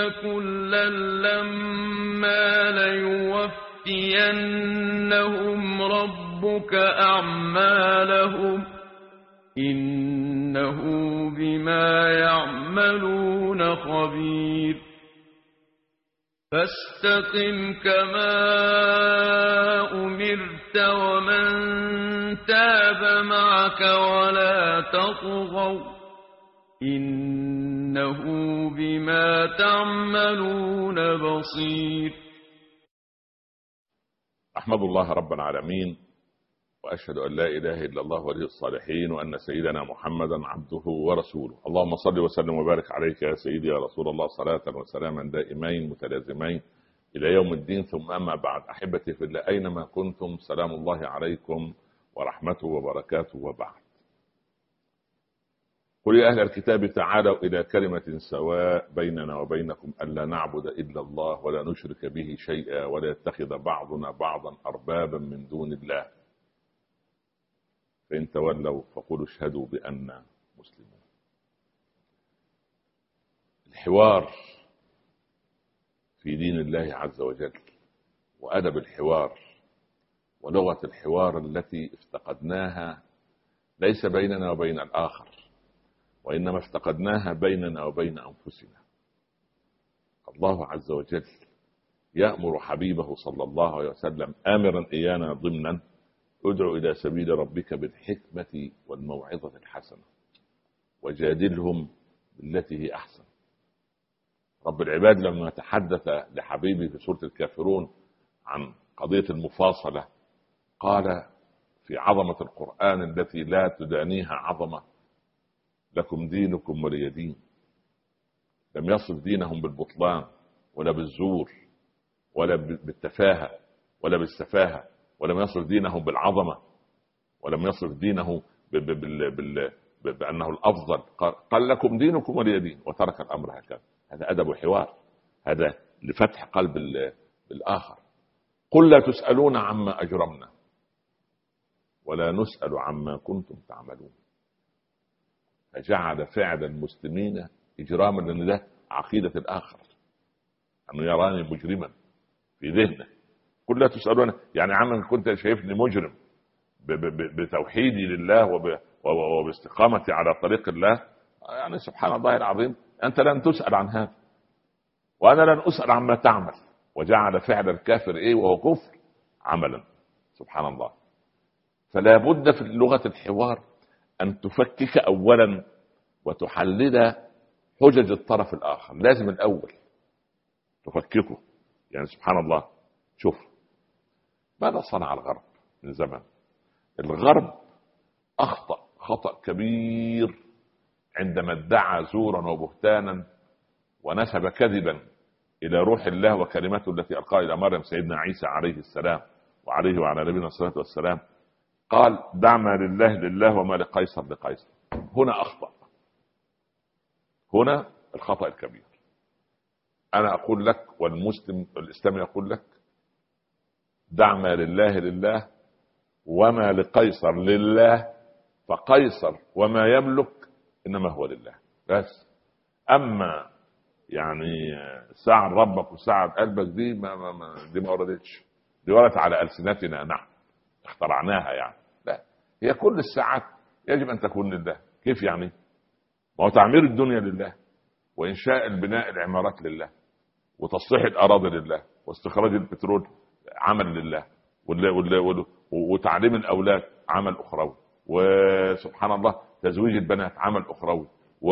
كلا لما ليوفينهم ربك أعمالهم إنه بما يعملون خبير فاستقم كما أمرت ومن تاب معك ولا تطغوا إنه بما تعملون بصير أحمد الله رب العالمين واشهد ان لا اله الا الله ولي الصالحين وان سيدنا محمدا عبده ورسوله اللهم صل وسلم وبارك عليك يا سيدي يا رسول الله صلاه وسلاما دائمين متلازمين الى يوم الدين ثم اما بعد احبتي في الله اينما كنتم سلام الله عليكم ورحمته وبركاته وبعد قل يا اهل الكتاب تعالوا الى كلمه سواء بيننا وبينكم الا نعبد الا الله ولا نشرك به شيئا ولا يتخذ بعضنا بعضا اربابا من دون الله فإن تولوا فقولوا اشهدوا بأننا مسلمون الحوار في دين الله عز وجل وأدب الحوار ولغة الحوار التي افتقدناها ليس بيننا وبين الآخر وإنما افتقدناها بيننا وبين أنفسنا الله عز وجل يأمر حبيبه صلى الله عليه وسلم آمرا إيانا ضمنا ادع إلى سبيل ربك بالحكمة والموعظة الحسنة وجادلهم بالتي هي أحسن رب العباد لما تحدث لحبيبه في سورة الكافرون عن قضية المفاصلة قال في عظمة القرآن التي لا تدانيها عظمة لكم دينكم ولي دين لم يصف دينهم بالبطلان ولا بالزور ولا بالتفاهة ولا بالسفاهة ولم يصف دينه بالعظمه ولم يصف دينه بانه الافضل قال لكم دينكم ولي دين وترك الامر هكذا هذا ادب حوار هذا لفتح قلب الاخر قل لا تسالون عما اجرمنا ولا نسال عما كنتم تعملون فجعل فعل المسلمين اجراما لان ده عقيده الاخر انه يراني مجرما في ذهنه قل لا تسالون يعني عما كنت شايفني مجرم بتوحيدي لله وباستقامتي على طريق الله يعني سبحان الله العظيم انت لن تسال عن هذا وانا لن اسال عما تعمل وجعل فعل الكافر ايه وهو كفر عملا سبحان الله فلا بد في لغه الحوار ان تفكك اولا وتحلل حجج الطرف الاخر لازم الاول تفككه يعني سبحان الله شوف ماذا صنع الغرب من زمن الغرب اخطا خطا كبير عندما ادعى زورا وبهتانا ونسب كذبا الى روح الله وكلمته التي القاها الى مريم سيدنا عيسى عليه السلام وعليه وعلى نبينا الصلاه والسلام قال دع ما لله لله وما لقيصر لقيصر هنا اخطا هنا الخطا الكبير انا اقول لك والمسلم الاسلامي يقول لك دع ما لله لله وما لقيصر لله فقيصر وما يملك انما هو لله بس اما يعني ساعد ربك وساعد قلبك دي ما, ما, ما دي ما وردتش دي وردت على السنتنا نحن اخترعناها يعني لا هي كل الساعات يجب ان تكون لله كيف يعني؟ ما هو تعمير الدنيا لله وانشاء البناء العمارات لله وتصليح الاراضي لله واستخراج البترول عمل لله وتعليم الاولاد عمل اخروي وسبحان الله تزويج البنات عمل اخروي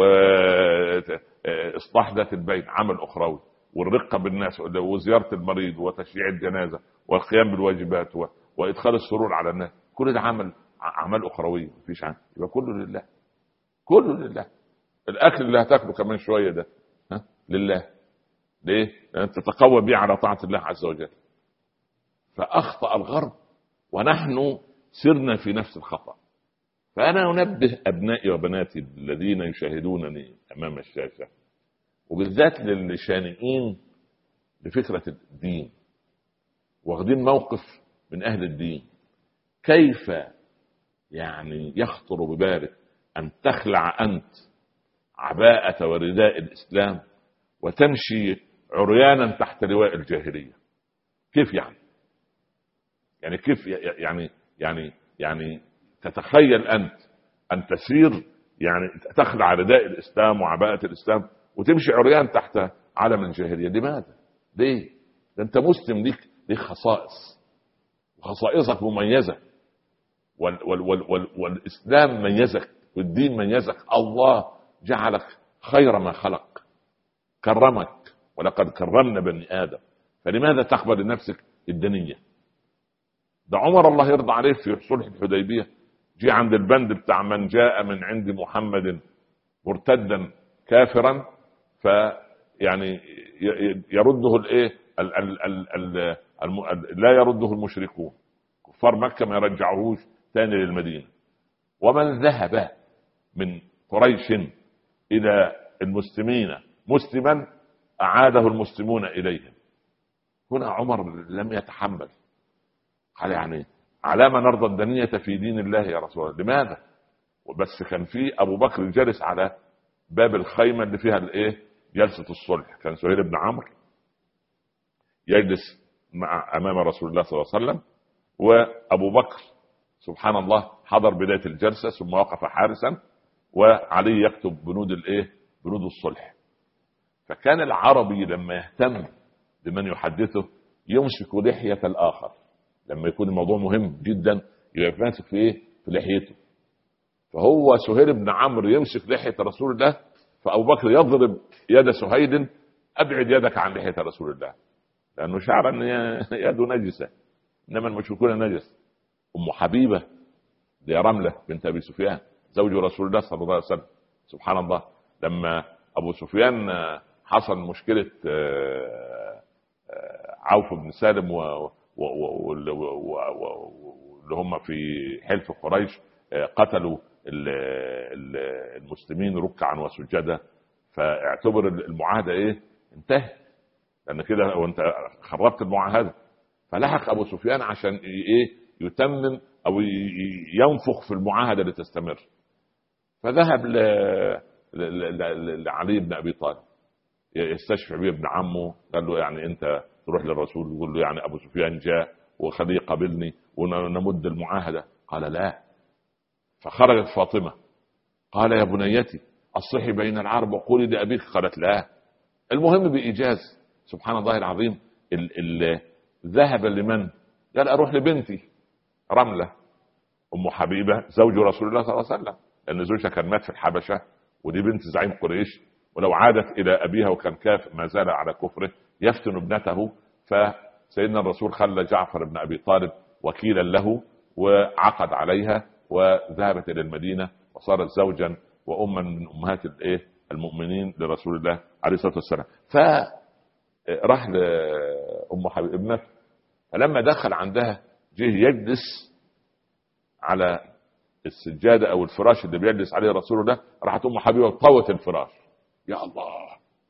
واصلاح ذات البين عمل اخروي والرقه بالناس وزياره المريض وتشييع الجنازه والقيام بالواجبات وادخال السرور على الناس كل ده عمل اعمال اخرويه مفيش عنه يبقى كله لله كله لله الاكل اللي هتاكله كمان شويه ده ها لله ليه؟ لان تتقوى به على طاعه الله عز وجل فأخطأ الغرب ونحن سرنا في نفس الخطأ فأنا أنبه أبنائي وبناتي الذين يشاهدونني أمام الشاشة وبالذات للشانئين لفكرة الدين واخدين موقف من أهل الدين كيف يعني يخطر ببالك أن تخلع أنت عباءة ورداء الإسلام وتمشي عريانا تحت لواء الجاهليه كيف يعني يعني كيف يعني يعني يعني تتخيل انت ان تسير يعني تخلع رداء الاسلام وعباءه الاسلام وتمشي عريان تحت علم الجاهليه لماذا؟ ليه؟ ده انت مسلم ليك ليك خصائص وخصائصك مميزه وال وال وال وال والاسلام ميزك والدين ميزك الله جعلك خير ما خلق كرمك ولقد كرمنا بني ادم فلماذا تقبل لنفسك الدنيه ده عمر الله يرضى عليه في صلح الحديبيه جه عند البند بتاع من جاء من عند محمد مرتدا كافرا ف يعني يرده الايه لا يرده المشركون كفار مكه ما يرجعوهوش ثاني للمدينه ومن ذهب من قريش الى المسلمين مسلما اعاده المسلمون اليهم هنا عمر لم يتحمل قال يعني على ما نرضى الدنية في دين الله يا رسول الله لماذا وبس كان في ابو بكر جالس على باب الخيمة اللي فيها الايه جلسة الصلح كان سهيل بن عمرو يجلس مع امام رسول الله صلى الله عليه وسلم وابو بكر سبحان الله حضر بداية الجلسة ثم وقف حارسا وعليه يكتب بنود الايه بنود الصلح فكان العربي لما يهتم بمن يحدثه يمسك لحية الآخر لما يكون الموضوع مهم جدا يبقى ماسك في ايه؟ في لحيته فهو سهيل بن عمرو يمسك لحيه رسول الله فابو بكر يضرب يد سهيل ابعد يدك عن لحيه رسول الله لانه شعر ان يده نجسه انما المشركون نجس ام حبيبه دي رمله بنت ابي سفيان زوج رسول الله صلى الله عليه وسلم سبحان الله لما ابو سفيان حصل مشكله آه، آه، عوف بن سالم واللي هم في حلف قريش آه، قتلوا المسلمين ركعا وسجدا فاعتبر المعاهده ايه انتهت لان كده وانت خربت المعاهده فلحق ابو سفيان عشان ايه يتمم او ينفخ في المعاهده لتستمر فذهب لعلي بن ابي طالب يستشفع به ابن عمه قال له يعني انت تروح للرسول يقول له يعني ابو سفيان جاء وخليه يقابلني ونمد المعاهده قال لا فخرجت فاطمه قال يا بنيتي الصحي بين العرب وقولي لابيك قالت لا المهم بايجاز سبحان الله العظيم ال ال ذهب لمن؟ قال اروح لبنتي رمله ام حبيبه زوج رسول الله صلى الله عليه وسلم لان زوجها كان مات في الحبشه ودي بنت زعيم قريش ولو عادت الى ابيها وكان كافر ما زال على كفره يفتن ابنته فسيدنا الرسول خلى جعفر بن ابي طالب وكيلا له وعقد عليها وذهبت الى المدينه وصارت زوجا واما من امهات الايه المؤمنين لرسول الله عليه الصلاه والسلام فراح لام حبيب ابنته فلما دخل عندها جه يجلس على السجاده او الفراش اللي بيجلس عليه رسول الله راحت ام حبيبه طوت الفراش يا الله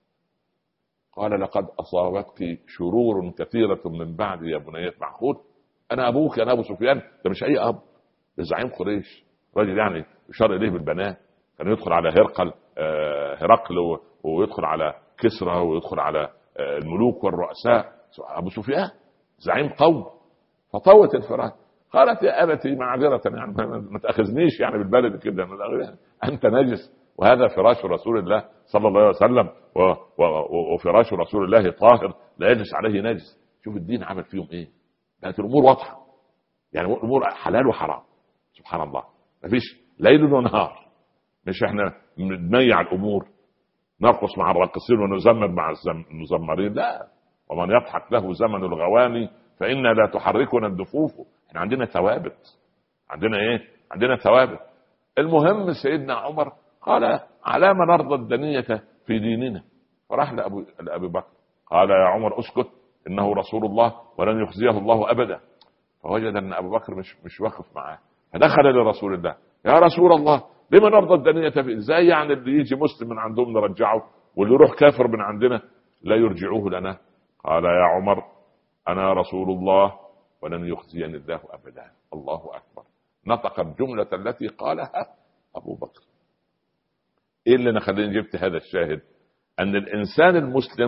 قال لقد اصابتك شرور كثيره من بعد يا بنية معقول انا ابوك انا ابو سفيان ده مش اي اب ده زعيم قريش راجل يعني يشار اليه بالبنات كان يدخل على هرقل آه، هرقل ويدخل على كسرى ويدخل على آه، الملوك والرؤساء ابو سفيان زعيم قوم فطوت الفراش قالت يا ابتي معذره يعني ما تاخذنيش يعني بالبلد كده انت نجس وهذا فراش رسول الله صلى الله عليه وسلم وفراش رسول الله طاهر لا يجلس عليه نجس شوف الدين عمل فيهم ايه بقت الامور واضحه يعني الامور حلال وحرام سبحان الله مفيش ليل ونهار مش احنا نميع الامور نرقص مع الراقصين ونزمر مع المزمرين لا ومن يضحك له زمن الغواني فإنا لا تحركنا الدفوف احنا عندنا ثوابت عندنا ايه عندنا ثوابت المهم سيدنا عمر قال على ما نرضى الدنية في ديننا فراح لأبو لأبي بكر قال يا عمر اسكت إنه رسول الله ولن يخزيه الله أبدا فوجد أن أبو بكر مش مش واقف معاه فدخل لرسول الله يا رسول الله لما نرضى الدنية في ازاي يعني اللي يجي مسلم من عندهم نرجعه واللي يروح كافر من عندنا لا يرجعوه لنا قال يا عمر أنا رسول الله ولن يخزيني الله أبدا الله أكبر نطق الجملة التي قالها أبو بكر ايه اللي انا خليني جبت هذا الشاهد ان الانسان المسلم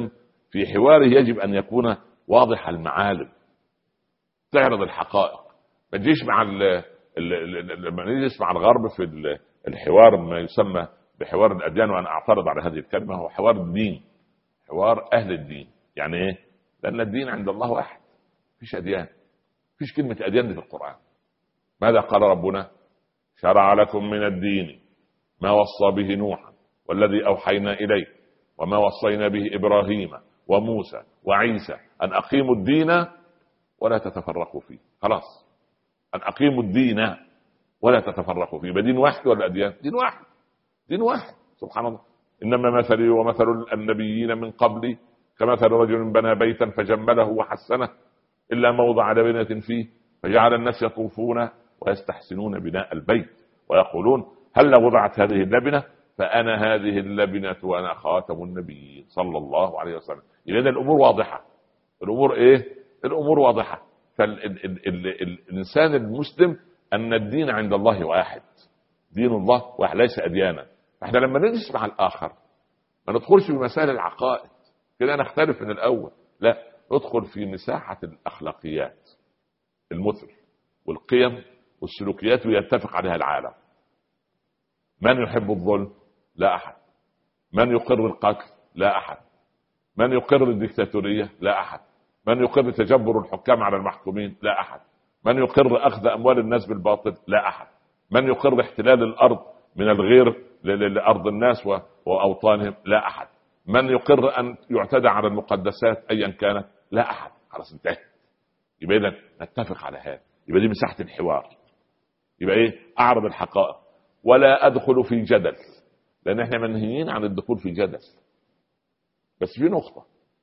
في حواره يجب ان يكون واضح المعالم تعرض الحقائق ما تجيش مع ال ال- ال- لما نجلس مع الغرب في ال- الحوار ما يسمى بحوار الاديان وانا اعترض على هذه الكلمه هو حوار الدين حوار اهل الدين يعني ايه؟ لان الدين عند الله واحد مفيش اديان مفيش كلمه اديان دي في القران ماذا قال ربنا؟ شرع لكم من الدين ما وصى به نوحا والذي اوحينا اليك وما وصينا به ابراهيم وموسى وعيسى ان اقيموا الدين ولا تتفرقوا فيه خلاص ان اقيموا الدين ولا تتفرقوا فيه يبقى دين واحد ولا اديان؟ دين واحد دين واحد سبحان الله انما مثلي ومثل النبيين من قبلي كمثل رجل بنى بيتا فجمله وحسنه الا موضع لبنه فيه فجعل الناس يطوفون ويستحسنون بناء البيت ويقولون هل وضعت هذه اللبنه فانا هذه اللبنه وانا خاتم النبيين صلى الله عليه وسلم اذا الامور واضحه الامور ايه الامور واضحه فالانسان المسلم ان الدين عند الله واحد دين الله واحد ليس اديانا فاحنا لما نجلس مع الاخر ما ندخلش في مسائل العقائد كده نختلف من الاول لا ندخل في مساحه الاخلاقيات المثل والقيم والسلوكيات ويتفق عليها العالم من يحب الظلم لا احد من يقر القتل لا احد من يقر الدكتاتوريه لا احد من يقر تجبر الحكام على المحكومين لا احد من يقر اخذ اموال الناس بالباطل لا احد من يقر احتلال الارض من الغير ل- ل- لارض الناس و- واوطانهم لا احد من يقر ان يعتدى على المقدسات ايا كانت لا احد خلاص انتهت يبقى اذا نتفق على هذا يبقى دي مساحه الحوار يبقى ايه اعرض الحقائق ولا ادخل في جدل لان احنا منهيين عن الدخول في جدل بس في نقطه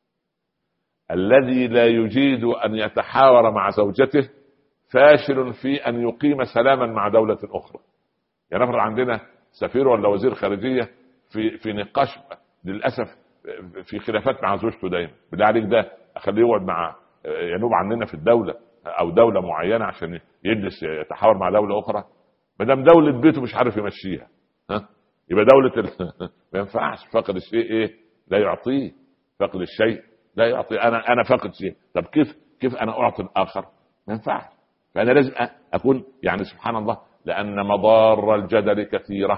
الذي لا يجيد ان يتحاور مع زوجته فاشل في ان يقيم سلاما مع دوله اخرى يعني نفرض عندنا سفير ولا وزير خارجيه في في نقاش للاسف في خلافات مع زوجته دايما بالله عليك ده اخليه يقعد مع ينوب عننا في الدوله او دوله معينه عشان يجلس يتحاور مع دوله اخرى ما دام دوله بيته مش عارف يمشيها ها يبقى دوله ال... ما ينفعش فاقد الشيء ايه لا يعطيه فاقد الشيء لا يعطي انا انا فاقد شيء طب كيف كيف انا اعطي الاخر ما ينفعش فانا لازم أ- اكون يعني سبحان الله لان مضار الجدل كثيره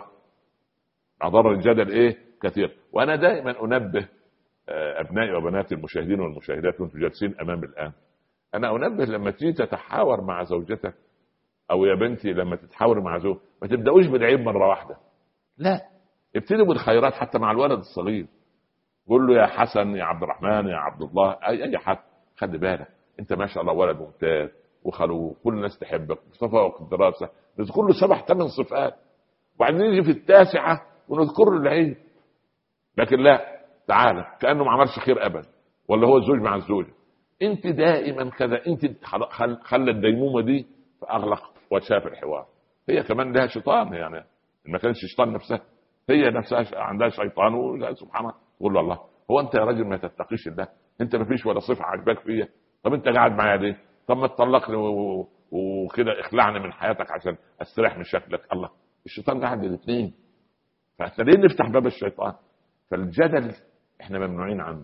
مضار الجدل ايه كثير وانا دائما انبه آه، ابنائي وبناتي المشاهدين والمشاهدات وانتم جالسين امامي الان انا انبه لما تيجي تتحاور مع زوجتك او يا بنتي لما تتحاور مع زوج ما تبداوش بالعيب مره واحده لا ابتدوا بالخيرات حتى مع الولد الصغير قول له يا حسن يا عبد الرحمن يا عبد الله اي اي حد خلي بالك انت ما شاء الله ولد ممتاز وخلوق كل الناس تحبك تفوق الدراسه نذكر له سبع ثمان صفات وبعدين نيجي في التاسعه ونذكر له العيب لكن لا تعالى كانه ما عملش خير ابدا ولا هو الزوج مع الزوجه انت دائما كذا انت خل- خل- خلى الديمومه دي في اغلق وشاف الحوار هي كمان لها شيطان يعني ما كانش شيطان نفسها هي نفسها ش- عندها شيطان و- سبحان الله تقول له الله هو انت يا راجل ما تتقيش الله انت ما فيش ولا صفه عجباك فيا طب انت قاعد معايا ليه طب ما تطلقني و- و- وكده اخلعني من حياتك عشان استريح من شكلك الله الشيطان قاعد الاثنين فاحنا ليه نفتح باب الشيطان فالجدل احنا ممنوعين عنه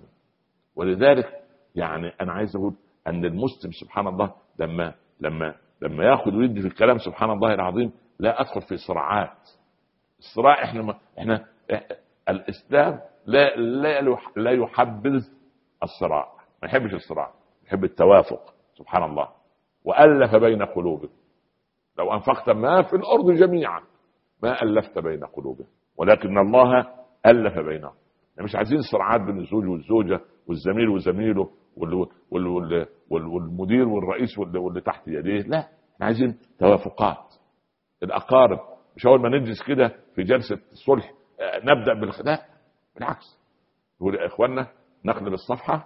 ولذلك يعني انا عايز اقول ان المسلم سبحان الله لما لما لما ياخذ ويدي في الكلام سبحان الله العظيم لا ادخل في صراعات الصراع احنا ما احنا الاسلام لا لا لا يحبذ الصراع ما يحبش الصراع يحب التوافق سبحان الله والف بين قلوبكم لو انفقت ما في الارض جميعا ما الفت بين قلوبهم ولكن الله الف بينهم يعني مش عايزين صراعات بين الزوج والزوجه والزميل وزميله وال وال وال وال والمدير والرئيس واللي, واللي تحت يديه لا احنا عايزين توافقات الاقارب مش اول ما نجلس كده في جلسه الصلح آه، نبدا بالخ... لا بالعكس يقول يا اخوانا نقلب الصفحه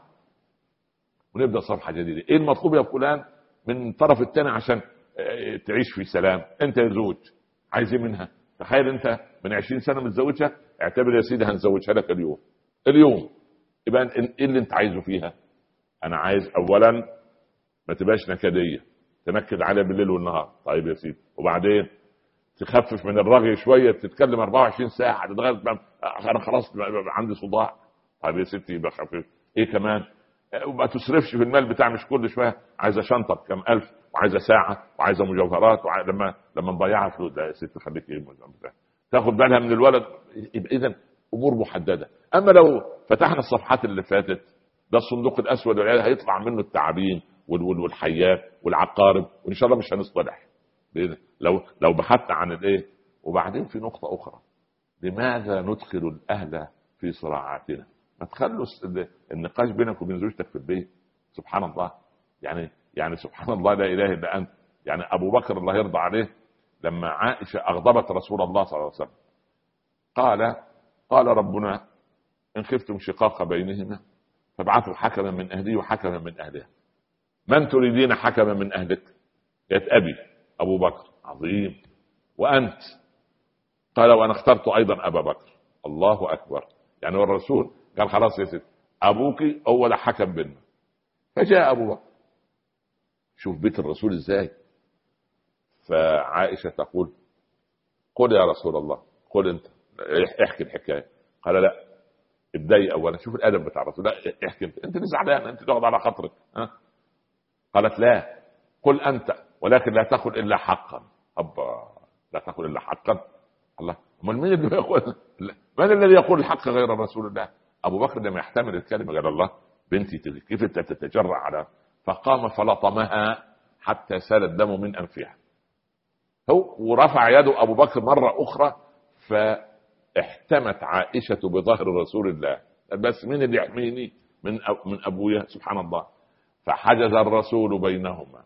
ونبدا صفحه جديده ايه المطلوب يا فلان من الطرف الثاني عشان آه، تعيش في سلام انت يا زوج عايز ايه منها تخيل انت من 20 سنه متزوجها اعتبر يا سيدي هنزوجها لك اليوم اليوم يبقى إن- ايه اللي انت عايزه فيها انا عايز اولا ما تبقاش نكديه تنكد عليها بالليل والنهار طيب يا سيدي وبعدين تخفف من الرغي شويه تتكلم 24 ساعه تتغير انا خلاص بقى- بقى عندي صداع طيب يا ستي يبقى خفيف ايه كمان وما تصرفش في المال بتاع مش كل شويه عايزه شنطه بكام الف وعايزه ساعه وعايزه مجوهرات وعايزة لما لما نضيعها فلوس لا يا ست خليك ايه بتاع. تاخد بالها من الولد يبقى اذا امور محدده اما لو فتحنا الصفحات اللي فاتت ده الصندوق الاسود والعيال هيطلع منه التعابين وال- وال- والحيات والعقارب وان شاء الله مش هنصطلح بإذن- لو لو بحثت عن الايه وبعدين في نقطه اخرى لماذا ندخل الاهل في صراعاتنا ما تخلوا الس- النقاش بينك وبين زوجتك في البيت سبحان الله يعني يعني سبحان الله لا اله الا انت يعني ابو بكر الله يرضى عليه لما عائشه اغضبت رسول الله صلى الله عليه وسلم قال قال ربنا ان خفتم شقاق بينهما فابعثوا حكما من اهله وحكما من اهلها من تريدين حكما من اهلك قالت ابي ابو بكر عظيم وانت قال وانا اخترت ايضا ابا بكر الله اكبر يعني هو الرسول قال خلاص يا ست ابوك اول حكم بيننا فجاء ابو بكر شوف بيت الرسول ازاي فعائشه تقول قل يا رسول الله قل انت احكي الحكايه قال لا ابدأي اولا شوف الادب بتاع الرسول لا احكي انت انت اللي زعلان انت تاخذ على خاطرك ها قالت لا قل انت ولكن لا تقل الا حقا ابا لا تقل الا حقا الله امال مين اللي يقول لا. من الذي يقول الحق غير رسول الله ابو بكر لم يحتمل الكلمه قال الله بنتي تلك كيف انت تتجرع على فقام فلطمها حتى سال الدم من انفها هو ورفع يده ابو بكر مره اخرى فاحتمت عائشه بظهر رسول الله بس مين اللي يحميني من أب- من ابويا سبحان الله فحجز الرسول بينهما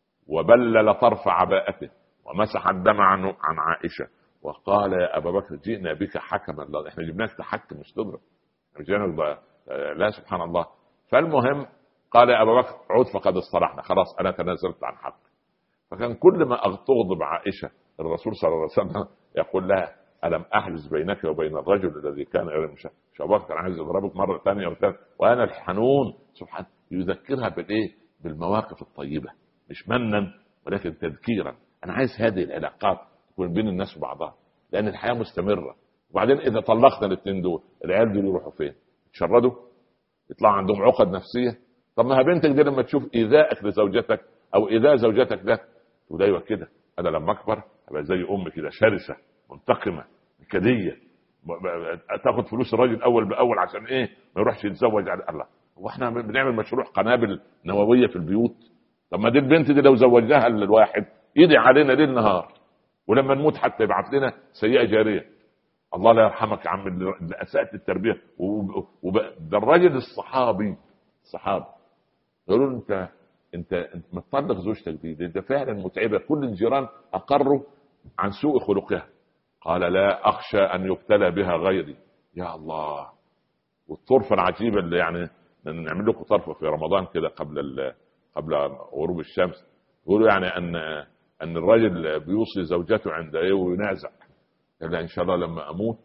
وبلل طرف عباءته ومسح الدم عن عن عائشه وقال يا ابا بكر جئنا بك حكما لا احنا جبناك تحكم مش تضرب مش جيناك ب- لا سبحان الله فالمهم قال يا ابا بكر عود فقد اصطلحنا خلاص انا تنازلت عن حقي فكان كل ما تغضب عائشه الرسول صلى الله عليه وسلم يقول لها الم احجز بينك وبين الرجل الذي كان مش مش ابو بكر كان عايز يضربك مره ثانيه وثالثه وانا الحنون سبحان يذكرها بالايه؟ بالمواقف الطيبه مش منا ولكن تذكيرا انا عايز هذه العلاقات تكون بين الناس وبعضها لان الحياه مستمره وبعدين اذا طلقنا الاثنين دول العيال دول يروحوا فين؟ يتشردوا يطلع عندهم عقد نفسيه طب ما هي بنتك دي لما تشوف ايذائك لزوجتك او ايذاء زوجتك ده تقول ايوه كده انا لما اكبر ابقى زي امي كده شرسه منتقمه نكديه ب- ب- تاخد فلوس الراجل اول باول عشان ايه ما يروحش يتزوج على الله هو احنا بنعمل مشروع قنابل نوويه في البيوت طب ما دي البنت دي لو زوجناها للواحد يدعي علينا ليل نهار ولما نموت حتى يبعث لنا سيئه جاريه الله لا يرحمك يا عم اللي اسات التربيه و- وب- ده الراجل الصحابي الصحابي يقولوا له انت انت انت مطلق زوجتك دي ده, ده فعلا متعبه كل الجيران اقروا عن سوء خلقها قال لا اخشى ان يبتلى بها غيري يا الله والطرفه العجيبه اللي يعني نعمل لكم طرفه في رمضان كده قبل ال- قبل غروب الشمس يقولوا يعني ان ان الرجل بيوصي زوجته عند ايه وينازع قال لها ان شاء الله لما اموت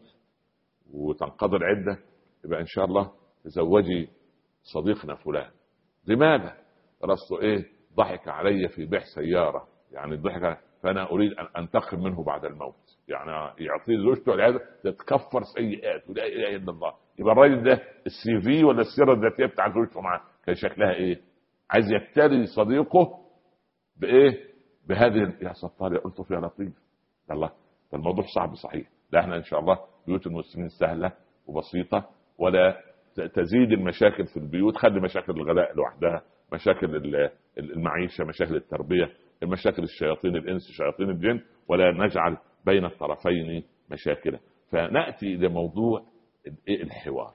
وتنقضي العده يبقى ان شاء الله تزوجي صديقنا فلان لماذا؟ رصت ايه؟ ضحك علي في بيع سياره يعني ضحك فانا اريد ان انتقم منه بعد الموت يعني يعطيه زوجته العياذ تتكفر سيئات ولا اله الا الله يبقى الراجل ده السي في ولا السيره الذاتيه بتاع زوجته معاه كان شكلها ايه؟ عايز يبتلي صديقه بايه؟ بهذه يا ستار يا الطف يا لطيف الله ده الموضوع صعب صحيح لا احنا ان شاء الله بيوت المسلمين سهله وبسيطه ولا ت- تزيد المشاكل في البيوت خلي مشاكل الغلاء لوحدها مشاكل ال- المعيشه مشاكل التربيه مشاكل الشياطين الانس شياطين الجن ولا نجعل بين الطرفين مشاكل فناتي لموضوع ال- الحوار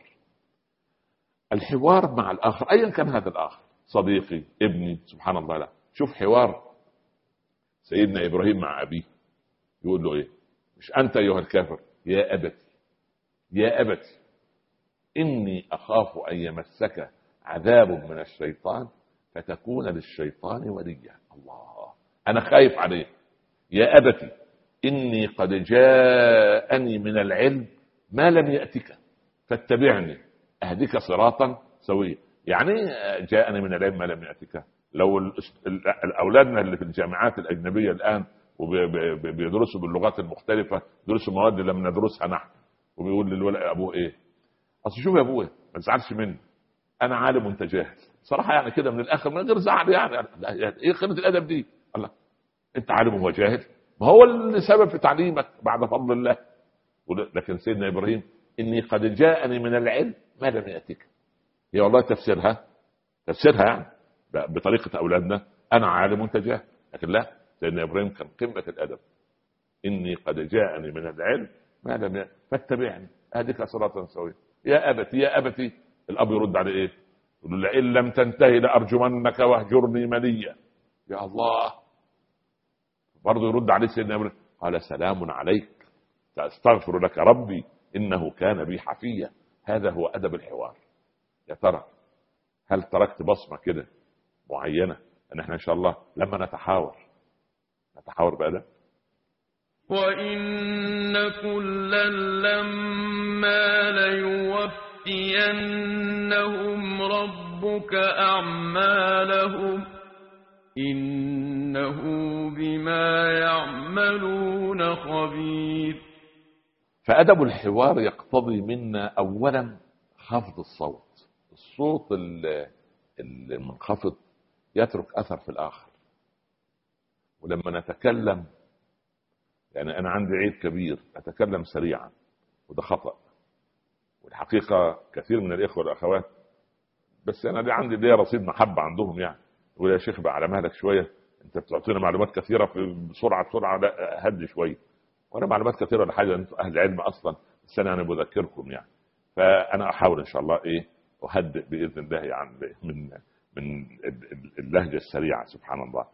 الحوار مع الاخر ايا كان هذا الاخر صديقي ابني سبحان الله لا شوف حوار سيدنا ابراهيم مع ابيه يقول له ايه مش انت ايها الكافر يا ابتي يا ابتي اني اخاف ان يمسك عذاب من الشيطان فتكون للشيطان وليا الله انا خايف عليه يا ابتي اني قد جاءني من العلم ما لم ياتك فاتبعني اهدك صراطا سويا يعني إيه جاءني من العلم ما لم ياتك لو ال- ال- اولادنا اللي في الجامعات الاجنبيه الان وبيدرسوا باللغات المختلفه يدرسوا مواد لم ندرسها نحن وبيقول للولد ابوه ايه اصل شوف يا ابويا ما تزعلش مني انا عالم وانت جاهل صراحه يعني كده من الاخر من غير زعل يعني, يعني ايه قيمه الادب دي الله انت عالم وهو جاهل ما هو اللي سبب في تعليمك بعد فضل الله لكن سيدنا ابراهيم اني قد جاءني من العلم ما لم ياتك هي والله تفسيرها تفسيرها يعني بطريقه اولادنا انا عالم وانت جاهل لكن لا سيدنا ابراهيم كان قمه الادب اني قد جاءني من العلم ما لم يأتك فاتبعني اهدك صراطا سويا يا ابتي يا ابتي الاب يرد عليه ايه؟ يقول له لئن لم تنتهي لارجمنك واهجرني مليا يا الله برضه يرد عليه سيدنا ابراهيم قال سلام عليك ساستغفر لك ربي انه كان بي حفيا هذا هو ادب الحوار يا ترى هل تركت بصمه كده معينه ان احنا ان شاء الله لما نتحاور نتحاور بادب وإن كلا لما ليوفينهم ربك أعمالهم إنه بما يعملون خبير فأدب الحوار يقتضي منا أولا خفض الصوت الصوت المنخفض يترك أثر في الآخر ولما نتكلم يعني أنا عندي عيب كبير أتكلم سريعا وده خطأ والحقيقة كثير من الإخوة والأخوات بس أنا دي عندي دي رصيد محبة عندهم يعني يقول يا شيخ بقى على مهلك شوية أنت بتعطينا معلومات كثيرة في بسرعة بسرعة لا هدي شوية وأنا معلومات كثيرة لحاجة أنتم أهل علم أصلا بس أنا بذكركم يعني فأنا أحاول إن شاء الله إيه أهدئ بإذن الله يعني من من اللهجة السريعة سبحان الله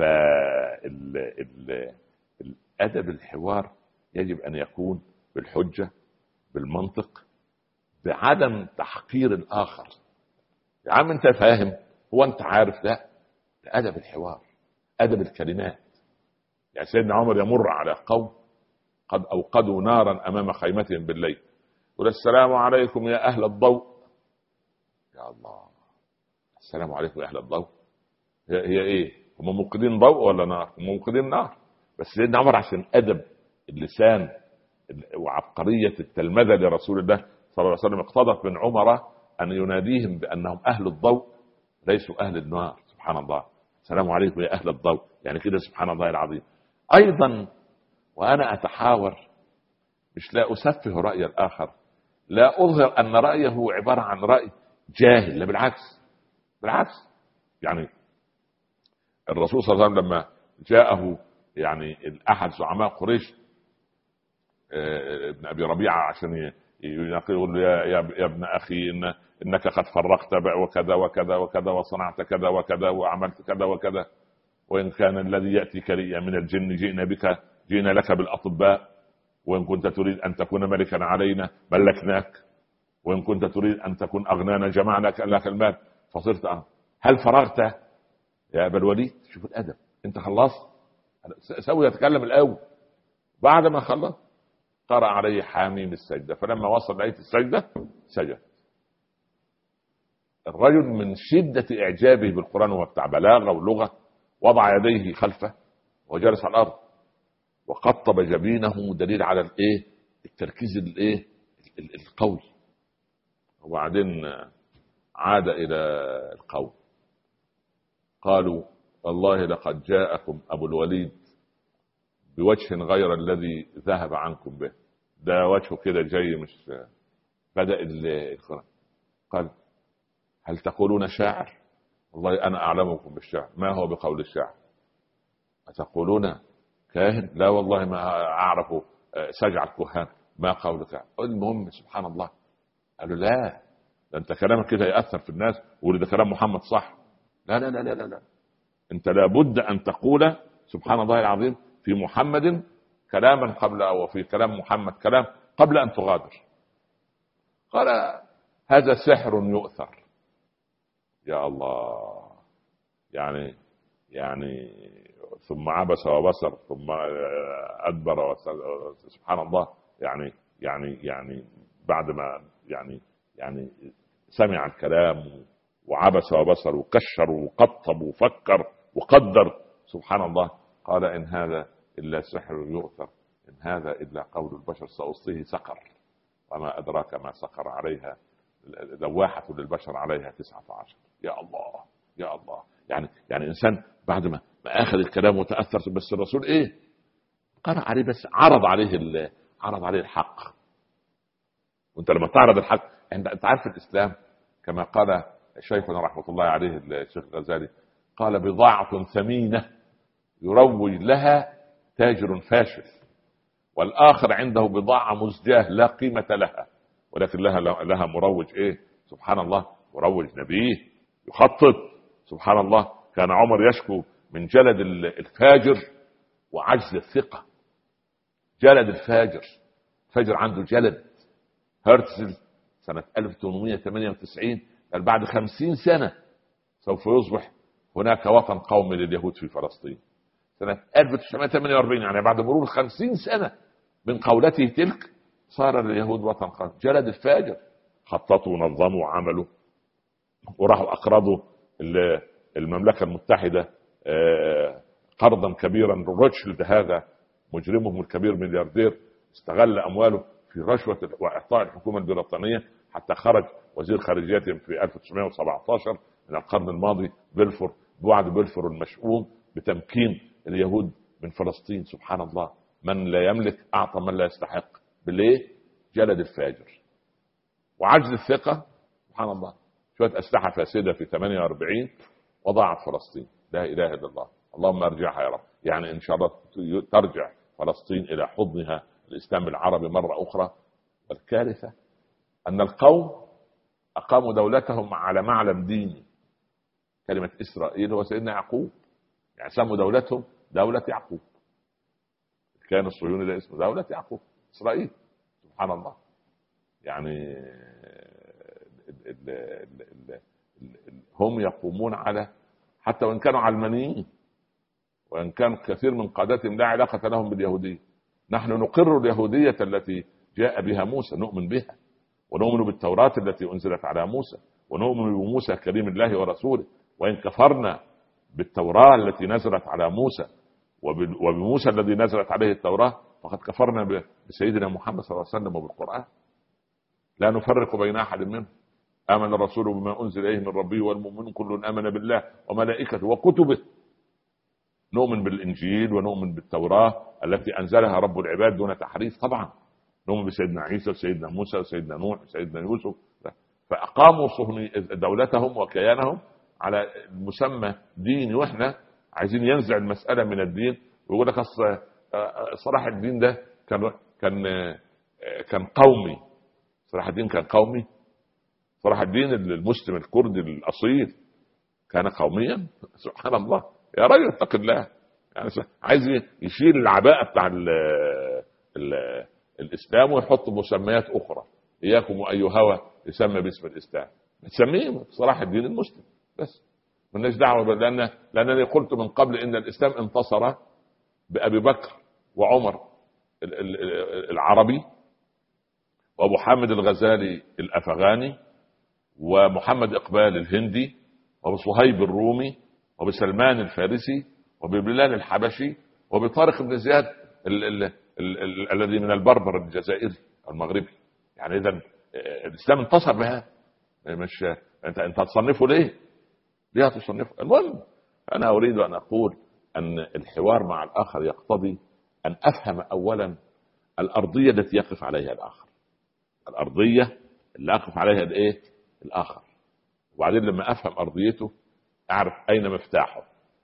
فال أدب الحوار يجب أن يكون بالحجة بالمنطق بعدم تحقير الآخر يا عم أنت فاهم هو أنت عارف لا ده أدب الحوار أدب الكلمات يعني سيدنا عمر يمر على قوم قد أوقدوا نارا أمام خيمتهم بالليل يقول السلام عليكم يا أهل الضوء يا الله السلام عليكم يا أهل الضوء هي, هي إيه هم موقدين ضوء ولا نار هم موقدين نار بس سيدنا عمر عشان ادب اللسان وعبقريه التلمذه لرسول الله صلى الله عليه وسلم اقتضت من عمر ان يناديهم بانهم اهل الضوء ليسوا اهل النار سبحان الله السلام عليكم يا اهل الضوء يعني كده سبحان الله العظيم ايضا وانا اتحاور مش لا اسفه راي الاخر لا اظهر ان رايه عباره عن راي جاهل لا بالعكس بالعكس يعني الرسول صلى الله عليه وسلم لما جاءه يعني احد زعماء قريش آه، ابن ابي ربيعه عشان يقول له يا, يا ابن اخي إن انك قد فرقت وكذا وكذا وكذا وصنعت كذا وكذا وعملت كذا وكذا وان كان الذي ياتيك من الجن جئنا بك جئنا لك بالاطباء وان كنت تريد ان تكون ملكا علينا ملكناك وان كنت تريد ان تكون اغنانا جمعنا لك المال فصرت هل فرغت يا ابا الوليد شوف الادب انت خلصت سوي يتكلم الاول بعد ما خلص قرأ عليه حاميم السجدة فلما وصل آية السجدة سجد الرجل من شدة إعجابه بالقرآن وهو بتاع بلاغة ولغة وضع يديه خلفه وجلس على الأرض وقطب جبينه دليل على الايه التركيز الايه القوي وبعدين عاد الى القول قالوا والله لقد جاءكم ابو الوليد بوجه غير الذي ذهب عنكم به ده وجهه كده جاي مش بدا القران قال هل تقولون شاعر والله انا اعلمكم بالشعر ما هو بقول الشاعر أتقولون كاهن لا والله ما أعرف سجع الكهان ما قولك المهم سبحان الله قالوا لا ده انت كلامك كده ياثر في الناس وده كلام محمد صح لا لا لا لا لا انت لابد ان تقول سبحان الله العظيم في محمد كلاما قبل او في كلام محمد كلام قبل ان تغادر قال هذا سحر يؤثر يا الله يعني يعني ثم عبس وبصر ثم ادبر سبحان الله يعني يعني يعني بعد ما يعني يعني سمع الكلام وعبس وبصر وكشر وقطب وفكر وقدر سبحان الله قال إن هذا إلا سحر يؤثر إن هذا إلا قول البشر سأصيه سقر وما أدراك ما سقر عليها لواحة للبشر عليها تسعة عشر يا الله يا الله يعني يعني إنسان بعد ما ما أخذ الكلام وتأثر بس الرسول إيه قرأ عليه بس عرض عليه عرض عليه الحق وانت لما تعرض الحق انت عارف الاسلام كما قال شيخنا رحمه الله عليه الشيخ الغزالي قال بضاعة ثمينة يروج لها تاجر فاشل والآخر عنده بضاعة مزجاة لا قيمة لها ولكن لها لها مروج ايه سبحان الله مروج نبيه يخطط سبحان الله كان عمر يشكو من جلد الفاجر وعجز الثقة جلد الفاجر فاجر عنده جلد هرتزل سنة 1898 قال بعد خمسين سنة سوف يصبح هناك وطن قومي لليهود في فلسطين سنة 1948 يعني بعد مرور خمسين سنة من قولته تلك صار لليهود وطن قومي جلد الفاجر خططوا ونظموا وعملوا وراحوا أقرضوا المملكة المتحدة آه، قرضا كبيرا روتشيلد هذا مجرمهم الكبير ملياردير استغل أمواله في رشوة وإعطاء الحكومة البريطانية حتى خرج وزير خارجيتهم في 1917 من القرن الماضي بلفور بوعد بلفور المشؤوم بتمكين اليهود من فلسطين سبحان الله من لا يملك أعطى من لا يستحق بليه جلد الفاجر وعجز الثقة سبحان الله شوية أسلحة فاسدة في 48 وضاعت فلسطين لا إله إلا الله اللهم ارجعها يا رب يعني إن شاء الله ترجع فلسطين إلى حضنها الإسلام العربي مرة أخرى والكارثة أن القوم أقاموا دولتهم على معلم ديني كلمة إسرائيل هو سيدنا يعقوب يعني سموا دولتهم دولة يعقوب كان الصهيوني ده اسمه دولة يعقوب إسرائيل سبحان الله يعني ال ال ال هم يقومون على حتى وإن كانوا علمانيين وإن كان كثير من قادتهم لا علاقة لهم باليهودية نحن نقر اليهودية التي جاء بها موسى نؤمن بها ونؤمن بالتوراة التي أنزلت على موسى ونؤمن بموسى كريم الله ورسوله وإن كفرنا بالتوراة التي نزلت على موسى وبموسى الذي نزلت عليه التوراة فقد كفرنا بسيدنا محمد صلى الله عليه وسلم وبالقرآن لا نفرق بين أحد منهم آمن الرسول بما أنزل إليه من ربه والمؤمنون كل آمن بالله وملائكته وكتبه نؤمن بالإنجيل ونؤمن بالتوراة التي أنزلها رب العباد دون تحريف طبعا نؤمن بسيدنا عيسى وسيدنا موسى وسيدنا نوح وسيدنا يوسف فأقاموا دولتهم وكيانهم على مسمى ديني واحنا عايزين ينزع المسألة من الدين ويقول لك صلاح الدين ده كان كان كان قومي صلاح الدين كان قومي صلاح الدين المسلم الكردي الاصيل كان قوميا سبحان الله يا راجل اتق الله يعني عايز يشيل العباءه بتاع ال ال الاسلام ويحط مسميات اخرى اياكم واي هوى يسمى باسم الاسلام تسميه صلاح الدين المسلم بس مالناش دعوه لان لانني قلت من قبل ان الاسلام انتصر بابي بكر وعمر العربي وابو حامد الغزالي الافغاني ومحمد اقبال الهندي وبصهيب الرومي وبسلمان الفارسي وببلال الحبشي وبطارق بن زياد الذي من البربر الجزائري المغربي يعني اذا الاسلام انتصر بهذا مش انت انت هتصنفه ليه؟ ليه هتصنفه؟ المهم انا اريد ان اقول ان الحوار مع الاخر يقتضي ان افهم اولا الارضيه التي يقف عليها الاخر الارضيه اللي اقف عليها الايه؟ الاخر وبعدين لما افهم ارضيته اعرف اين مفتاحه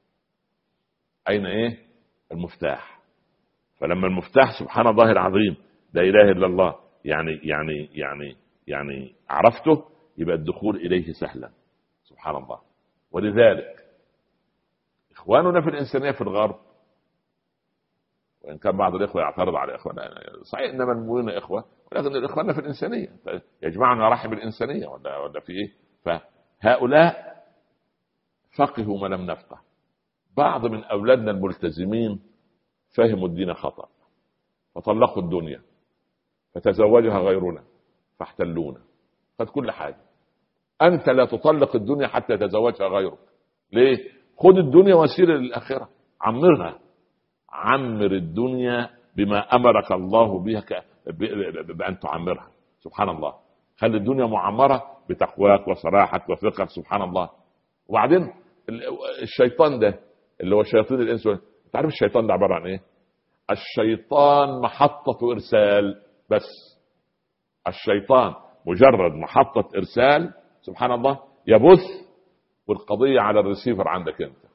اين ايه المفتاح فلما المفتاح سبحان الله العظيم لا اله الا الله يعني يعني يعني يعني عرفته يبقى الدخول اليه سهلا سبحان الله ولذلك اخواننا في الانسانيه في الغرب وان كان بعض الاخوه يعترض على اخواننا صحيح انما المؤمنون اخوه ولكن اخواننا في الانسانيه يجمعنا رحم الانسانيه ولا ولا في ايه فهؤلاء فقهوا ما لم نفقه بعض من اولادنا الملتزمين فهموا الدين خطا فطلقوا الدنيا فتزوجها غيرنا فاحتلونا قد كل حاجه انت لا تطلق الدنيا حتى يتزوجها غيرك ليه خذ الدنيا وسير للاخره عمرها عمر الدنيا بما امرك الله بها بان تعمرها سبحان الله خلي الدنيا معمره بتقواك وصراحك وثقك سبحان الله وبعدين الشيطان ده اللي هو شياطين الانس انت عارف الشيطان ده عباره عن ايه؟ الشيطان محطة ارسال بس الشيطان مجرد محطة ارسال سبحان الله يبث والقضية على الريسيفر عندك انت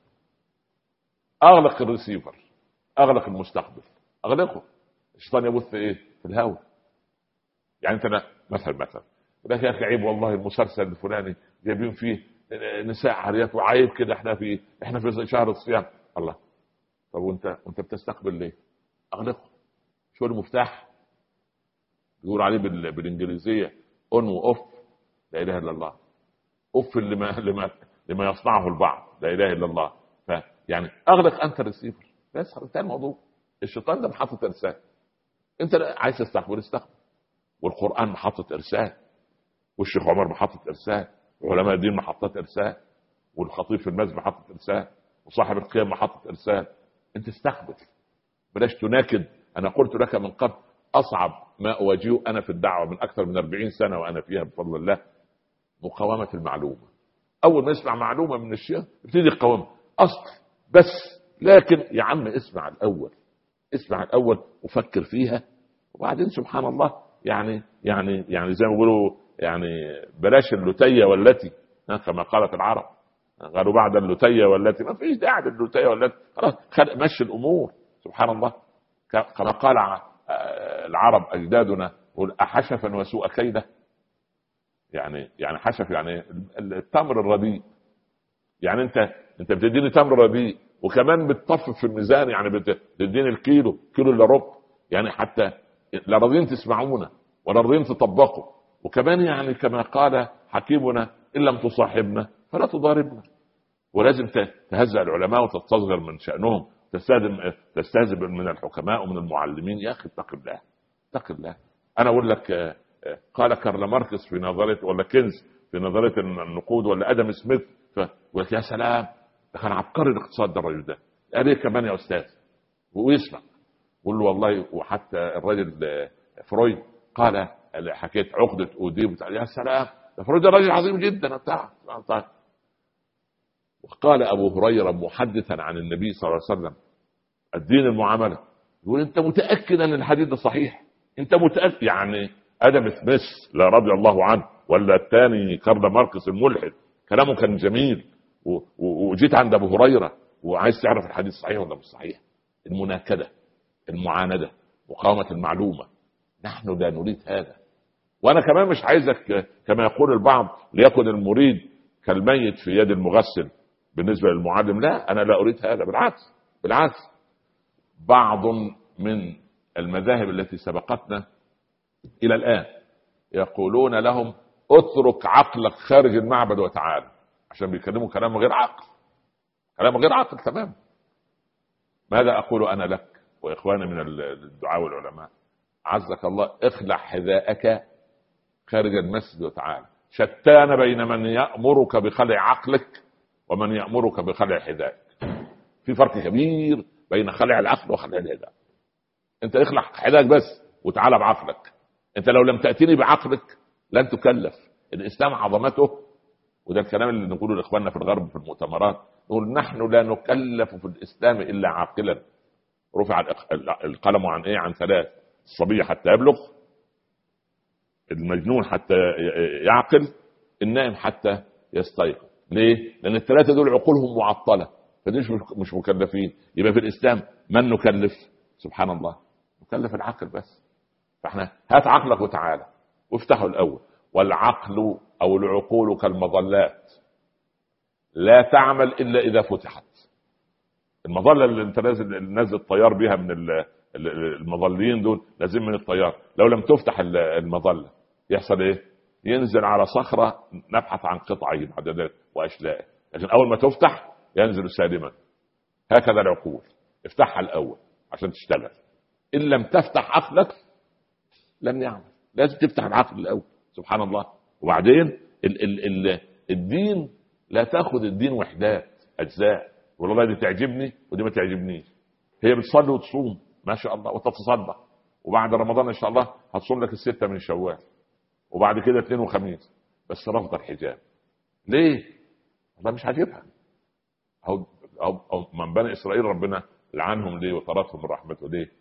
اغلق الريسيفر اغلق المستقبل اغلقه الشيطان يبث ايه؟ في الهواء يعني انت مثلا مثلا لك يا اخي عيب والله المسلسل الفلاني جايبين فيه نساء عاريات وعيب كده احنا في احنا في شهر الصيام الله طب وانت وانت بتستقبل ليه؟ اغلقه شو المفتاح يقول عليه بالانجليزيه اون واوف لا اله الا الله اوف لما لما لما يصنعه البعض لا اله الا الله فيعني اغلق انت الريسيفر بس انتهى الموضوع الشيطان ده محطه ارسال انت عايز تستقبل استقبل والقران محطه ارسال والشيخ عمر محطه ارسال وعلماء الدين محطات ارسال والخطيب في المسجد محطه ارسال وصاحب القيام محطه ارسال انت استقبل بلاش تناكد انا قلت لك من قبل اصعب ما اواجهه انا في الدعوه من اكثر من 40 سنه وانا فيها بفضل الله مقاومه المعلومه اول ما يسمع معلومه من الشيخ يبتدي يقاومها اصل بس لكن يا عم اسمع الاول اسمع الاول وفكر فيها وبعدين سبحان الله يعني يعني يعني زي ما بيقولوا يعني بلاش اللتيه والتي كما قالت العرب قالوا بعد اللتيه والتي ما فيش داعي للتيه والتي خلاص مشي الامور سبحان الله كما قال العرب اجدادنا قل احشفا وسوء كيده يعني يعني حشف يعني التمر الرديء يعني انت انت بتديني تمر رديء وكمان بتطفف في الميزان يعني بتديني الكيلو كيلو الا ربع يعني حتى لا راضيين تسمعونا ولا راضيين تطبقوا وكمان يعني كما قال حكيمنا ان لم تصاحبنا فلا تضاربنا ولازم تهزأ العلماء وتستصغر من شأنهم تستهزئ تستهزئ من الحكماء ومن المعلمين يا اخي اتق الله اتق الله انا اقول لك قال كارل ماركس في نظريه ولا كينز في نظريه النقود ولا ادم سميث فقلت يا سلام ده كان عبقري الاقتصاد ده الراجل ده قال ايه كمان يا استاذ ويسمع قول له والله وحتى الراجل فرويد قال حكيت عقده اوديب يا سلام ده فرويد ده راجل عظيم جدا بتاع وقال ابو هريره محدثا عن النبي صلى الله عليه وسلم الدين المعامله يقول انت متاكد ان الحديث ده صحيح انت متاكد يعني ادم سميث لا رضي الله عنه ولا الثاني كارل ماركس الملحد كلامه كان جميل وجيت عند ابو هريره وعايز تعرف الحديث صحيح ولا مش صحيح المناكده المعانده مقاومه المعلومه نحن لا نريد هذا وانا كمان مش عايزك كما يقول البعض ليكن المريد كالميت في يد المغسل بالنسبه للمعلم لا انا لا اريد هذا بالعكس بالعكس بعض من المذاهب التي سبقتنا الى الان يقولون لهم اترك عقلك خارج المعبد وتعال عشان بيتكلموا كلام غير عقل كلام غير عقل تمام ماذا اقول انا لك واخواني من الدعاء والعلماء عزك الله اخلع حذاءك خارج المسجد وتعال شتان بين من يامرك بخلع عقلك ومن يامرك بخلع حذائك في فرق كبير بين خلع العقل وخلع الحذاء انت اخلع حذاءك بس وتعالى بعقلك انت لو لم تاتيني بعقلك لن تكلف الاسلام عظمته وده الكلام اللي نقوله لاخواننا في الغرب في المؤتمرات نقول نحن لا نكلف في الاسلام الا عاقلا رفع القلم عن ايه عن ثلاث الصبي حتى يبلغ المجنون حتى يعقل النائم حتى يستيقظ ليه؟ لان الثلاثه دول عقولهم معطله فدول مش مكلفين يبقى في الاسلام من نكلف؟ سبحان الله نكلف العقل بس فاحنا هات عقلك وتعالى وافتحه الاول والعقل او العقول كالمظلات لا تعمل الا اذا فتحت المظله اللي انت نازل نازل الطيار بيها من المظليين دول لازم من الطيار لو لم تفتح المظله يحصل ايه ينزل على صخره نبحث عن قطعه عددات واشلاء لكن اول ما تفتح ينزل سالما هكذا العقول افتحها الاول عشان تشتغل ان لم تفتح عقلك لن يعمل لازم تفتح العقل الاول سبحان الله وبعدين ال ال ال الدين لا تاخذ الدين وحدات اجزاء والله دي تعجبني ودي ما تعجبنيش هي بتصلي وتصوم ما شاء الله وتتصدق وبعد رمضان ان شاء الله هتصوم لك السته من شوال وبعد كده اثنين وخميس بس رفض الحجاب ليه؟ والله مش عاجبها أو, أو, أو من بني إسرائيل ربنا لعنهم ليه وطردهم من رحمته ليه؟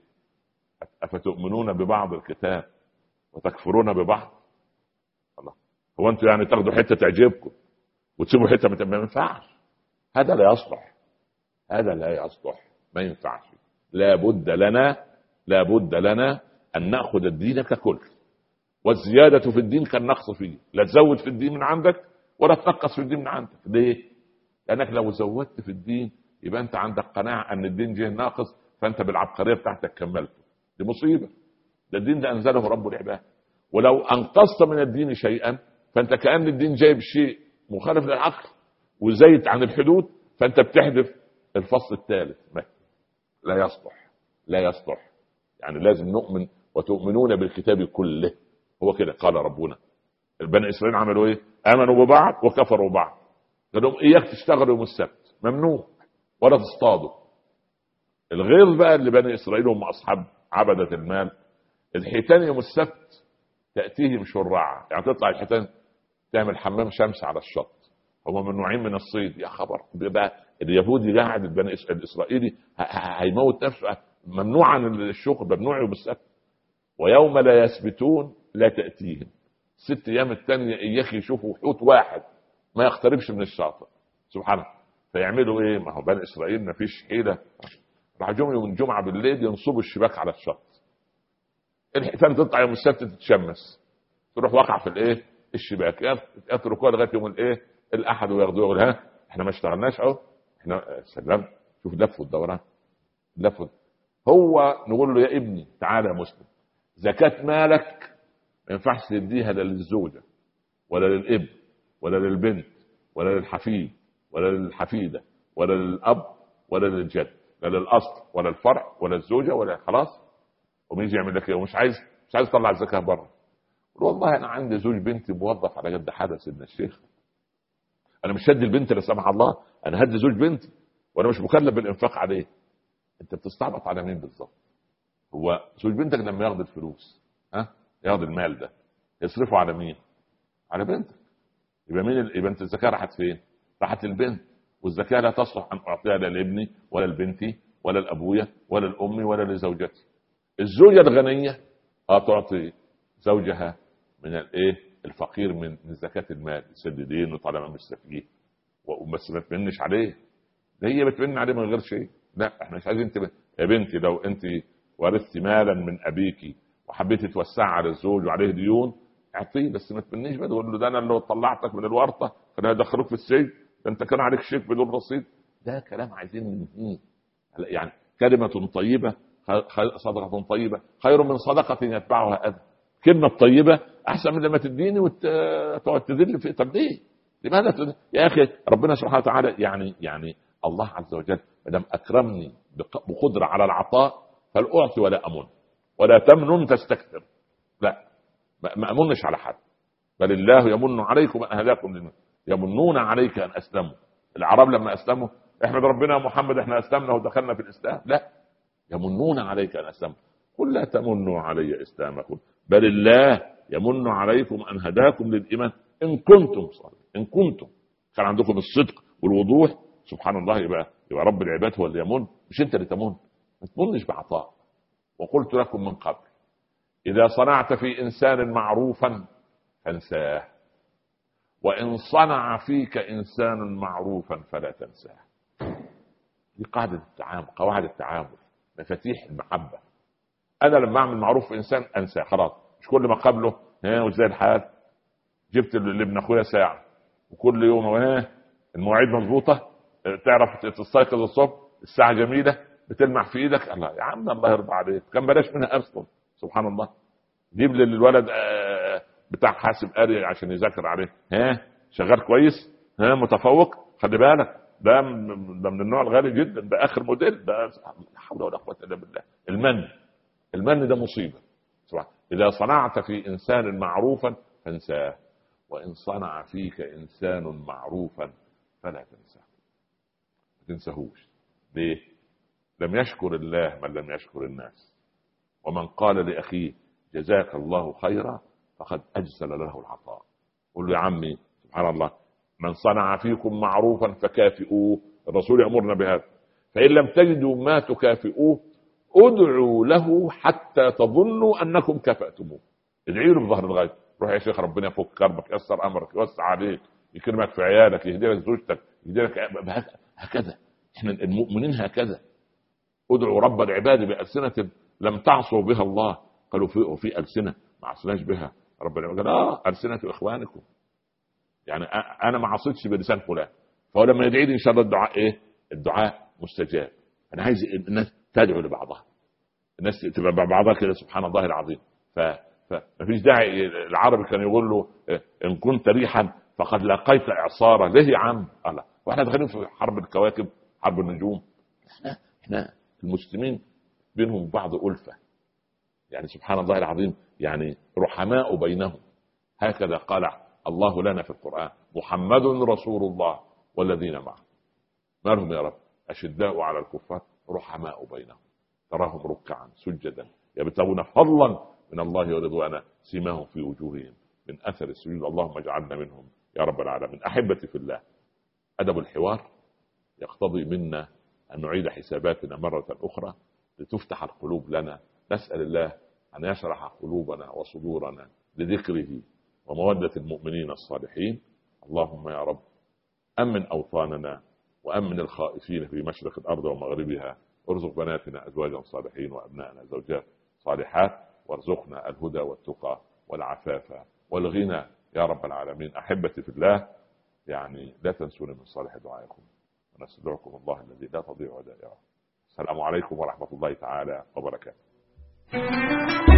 أفتؤمنون ببعض الكتاب وتكفرون ببعض الله هو أنتوا يعني تاخدوا حتة تعجبكم وتسيبوا حتة ما ينفعش هذا لا يصلح هذا لا يصلح ما ينفعش لا بد لنا لا بد لنا أن نأخذ الدين ككل والزيادة في الدين كالنقص فيه لا تزود في الدين من عندك ولا تنقص في الدين من عندك ليه؟ لأنك لو زودت في الدين يبقى أنت عندك قناعة أن الدين جه ناقص فأنت بالعبقرية بتاعتك كملته دي مصيبة ده الدين ده أنزله رب العباد ولو أنقصت من الدين شيئا فأنت كأن الدين جايب شيء مخالف للعقل وزيت عن الحدود فأنت بتحذف الفصل الثالث لا يصلح لا يصلح يعني لازم نؤمن وتؤمنون بالكتاب كله هو كده قال ربنا البني اسرائيل عملوا ايه؟ امنوا ببعض وكفروا بعض قال لهم اياك تشتغلوا يوم السبت ممنوع ولا تصطادوا الغيظ بقى اللي بني اسرائيل هم اصحاب عبده المال الحيتان يوم السبت تاتيهم شرعا يعني تطلع الحيتان تعمل حمام شمس على الشط هم ممنوعين من الصيد يا خبر بقى اليهودي قاعد البني الاسرائيلي هيموت نفسه ممنوع عن الشغل ممنوع يوم السبت ويوم لا يثبتون لا تأتيهم ست أيام الثانية إياك يشوفوا حوت واحد ما يقتربش من الشاطئ سبحان الله فيعملوا ايه؟ ما هو بني اسرائيل ما فيش حيله راح جم يوم الجمعه بالليل ينصبوا الشباك على الشط الحيتان تطلع يوم السبت تتشمس تروح واقعه في الايه؟ الشباك يتركوها لغايه يوم الايه؟ الاحد وياخدوها يقول ها احنا ما اشتغلناش اهو احنا سلام شوف لف الدوران لف هو نقول له يا ابني تعالى يا مسلم زكاة مالك ما ينفعش تديها لا للزوجة ولا للابن ولا للبنت ولا للحفيد ولا للحفيدة ولا للأب ولا للجد لا للأصل ولا الفرع ولا الزوجة ولا خلاص ومين يجي يعمل لك ايه ومش عايز مش عايز اطلع الزكاة بره والله انا عندي زوج بنتي موظف على قد حدث سيدنا الشيخ انا مش هدي البنت لا سمح الله انا هدي زوج بنتي وانا مش مكلف بالانفاق عليه انت بتستعبط على مين بالظبط هو زوج بنتك لما ياخد الفلوس ها ياخد المال ده يصرفه على مين على بنتك يبقى مين يبقى انت الزكاه راحت فين راحت للبنت والزكاه لا تصلح ان اعطيها لا لابني ولا لبنتي ولا لابويا ولا لامي ولا لزوجتي الزوجه الغنيه اه تعطي زوجها من الايه الفقير من من زكاه المال يسد دينه طالما مش سفيه بس ما تمنش عليه هي بتمن عليه من غير شيء لا احنا مش عايزين تبقى يا بنتي لو انت ورثت مالا من ابيك وحبيت توسع على الزوج وعليه ديون اعطيه بس ما تمنيش بقى تقول له ده انا اللي طلعتك من الورطه خلينا ادخلوك في السجن ده انت كان عليك شيك بدون رصيد ده كلام عايزين ننهيه يعني كلمة طيبة صدقة طيبة خير من صدقة يتبعها أذى كلمة طيبة أحسن من لما تديني وتقعد تذل في طب ليه؟ لماذا تدل؟ يا أخي ربنا سبحانه وتعالى يعني يعني الله عز وجل ما دام أكرمني بقدرة على العطاء فلأعطي ولا أمن ولا تمنن تستكثر لا ما أمنش على حد بل الله يمن عليكم أن هداكم للمن. يمنون عليك أن أسلموا العرب لما أسلموا احمد ربنا يا محمد احنا أسلمنا ودخلنا في الإسلام لا يمنون عليك أن أسلموا قل لا تمنوا علي إسلامكم بل الله يمن عليكم أن هداكم للإيمان إن كنتم صادقين إن كنتم كان عندكم الصدق والوضوح سبحان الله يبقى يبقى رب العباد هو اللي يمن مش انت اللي تمن ما تمنش بعطاء وقلت لكم من قبل اذا صنعت في انسان معروفا فانساه وان صنع فيك انسان معروفا فلا تنساه دي قاعده التعامل قواعد التعامل مفاتيح المحبه انا لما اعمل معروف في انسان انساه خلاص مش كل ما قابله ها وازاي الحال جبت لابن اخويا ساعه وكل يوم ها المواعيد مظبوطه تعرف تستيقظ الصبح الساعه جميله بتلمع في ايدك الله يا عم الله يرضى عليك كان بلاش منها اصلا سبحان الله جيب للولد بتاع حاسب قاري عشان يذاكر عليه ها شغال كويس ها متفوق خلي بالك ده ده من النوع الغالي جدا ده اخر موديل ده لا حول ولا قوه الا بالله المن المن ده مصيبه سبحان اذا صنعت في انسان معروفا فانساه وان صنع فيك انسان معروفا فلا تنساه ما تنساهوش ليه لم يشكر الله من لم يشكر الناس ومن قال لاخيه جزاك الله خيرا فقد اجزل له العطاء قل له يا عمي سبحان الله من صنع فيكم معروفا فكافئوه الرسول يأمرنا بهذا فإن لم تجدوا ما تكافئوه ادعوا له حتى تظنوا أنكم كفأتموه ادعي له بظهر الغيب روح يا شيخ ربنا يفك كربك يسر أمرك يوسع عليك يكرمك في عيالك يهدي لك زوجتك يهدي لك هكذا احنا المؤمنين هكذا ادعوا رب العباد بألسنة لم تعصوا بها الله قالوا في في ألسنة ما عصناش بها ربنا قال اه ألسنة إخوانكم يعني أنا ما عصيتش بلسان فلان فهو لما يدعي لي إن شاء الله الدعاء إيه؟ الدعاء مستجاب أنا عايز الناس تدعو لبعضها الناس تبقى بعضها كده سبحان الله العظيم ف فما فيش داعي العربي كان يقول له ان كنت ريحا فقد لقيت اعصارا ليه يا عم؟ الله واحنا داخلين في حرب الكواكب حرب النجوم احنا احنا المسلمين بينهم بعض ألفة يعني سبحان الله العظيم يعني رحماء بينهم هكذا قال الله لنا في القرآن محمد رسول الله والذين معه ما لهم يا رب أشداء على الكفار رحماء بينهم تراهم ركعا سجدا يبتغون فضلا من الله ورضوانا سيماهم في وجوههم من اثر السجود اللهم اجعلنا منهم يا رب العالمين احبتي في الله ادب الحوار يقتضي منا ان نعيد حساباتنا مره اخرى لتفتح القلوب لنا نسال الله ان يشرح قلوبنا وصدورنا لذكره وموده المؤمنين الصالحين اللهم يا رب امن اوطاننا وامن الخائفين في مشرق الارض ومغربها وارزق بناتنا ازواجا صالحين وابنائنا زوجات صالحات وارزقنا الهدى والتقى والعفاف والغنى يا رب العالمين احبتي في الله يعني لا تنسوني من صالح دعائكم ونستودعكم الله الذي لا تضيع ودائعه السلام عليكم ورحمه الله تعالى وبركاته